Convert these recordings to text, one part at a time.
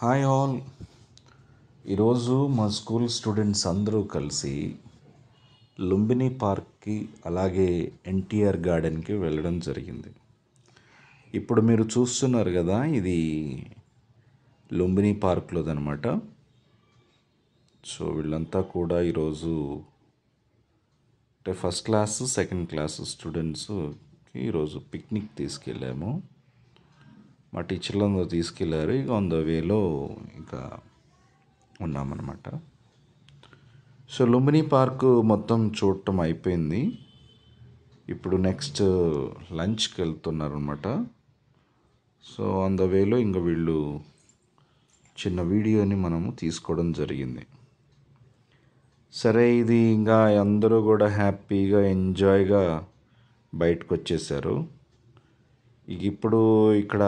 hi all ఈరోజు మా school students అందరూ కలిసి లుంబిని పార్క్కి అలాగే ఎన్టీఆర్ గార్డెన్కి వెళ్ళడం జరిగింది ఇప్పుడు మీరు చూస్తున్నారు కదా ఇది లుంబిని పార్క్లోదనమాట సో వీళ్ళంతా కూడా ఈరోజు అంటే ఫస్ట్ క్లాస్ సెకండ్ క్లాస్ స్టూడెంట్స్కి ఈరోజు పిక్నిక్ తీసుకెళ్ళాము మా టీచర్లందరూ తీసుకెళ్ళారు ఇక ఆన్ ద వేలో ఇంకా ఉన్నామన్నమాట సో లుంబిని పార్క్ మొత్తం చూడటం అయిపోయింది ఇప్పుడు నెక్స్ట్ లంచ్కి వెళ్తున్నారు అనమాట సో ఆన్ ద వేలో ఇంకా వీళ్ళు చిన్న వీడియోని మనము తీసుకోవడం జరిగింది సరే ఇది ఇంకా అందరూ కూడా హ్యాపీగా ఎంజాయ్గా బయటకు వచ్చేసారు ఇక ఇప్పుడు ఇక్కడ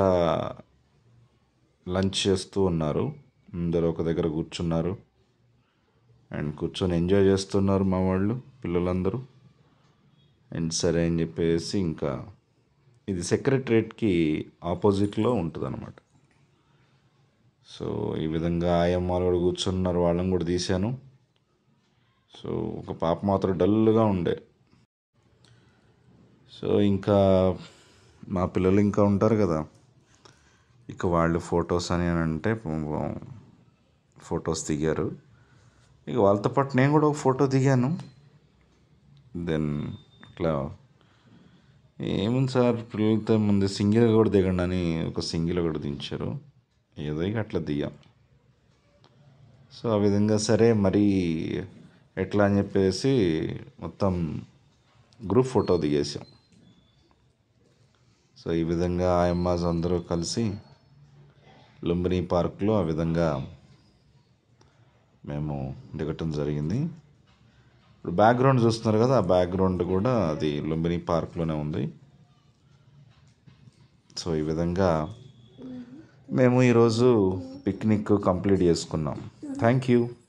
లంచ్ చేస్తూ ఉన్నారు అందరూ ఒక దగ్గర కూర్చున్నారు అండ్ కూర్చొని ఎంజాయ్ చేస్తున్నారు మా వాళ్ళు పిల్లలందరూ అండ్ సరే అని చెప్పేసి ఇంకా ఇది సెక్రటరేట్కి ఆపోజిట్లో ఉంటుంది అనమాట సో ఈ విధంగా ఆయమ్మాలు కూడా కూర్చున్నారు వాళ్ళని కూడా తీశాను సో ఒక పాప మాత్రం డల్గా ఉండే సో ఇంకా మా పిల్లలు ఇంకా ఉంటారు కదా ఇక వాళ్ళు ఫొటోస్ అని అంటే ఫొటోస్ దిగారు ఇక వాళ్ళతో పాటు నేను కూడా ఒక ఫోటో దిగాను దెన్ ఇట్లా ఏముంది సార్ పిల్లలతో ముందు సింగిల్ కూడా దిగండి అని ఒక సింగిల్ కూడా దించారు ఏదో ఇక అట్లా దిగాం సో ఆ విధంగా సరే మరి ఎట్లా అని చెప్పేసి మొత్తం గ్రూప్ ఫోటో దిగేసాం సో ఈ విధంగా ఆయమ్మాస్ అందరూ కలిసి లుంబిని పార్క్లో ఆ విధంగా మేము దిగటం జరిగింది ఇప్పుడు బ్యాక్గ్రౌండ్ చూస్తున్నారు కదా ఆ బ్యాక్గ్రౌండ్ కూడా అది లుంబిని పార్క్లోనే ఉంది సో ఈ విధంగా మేము ఈరోజు పిక్నిక్ కంప్లీట్ చేసుకున్నాం థ్యాంక్ యూ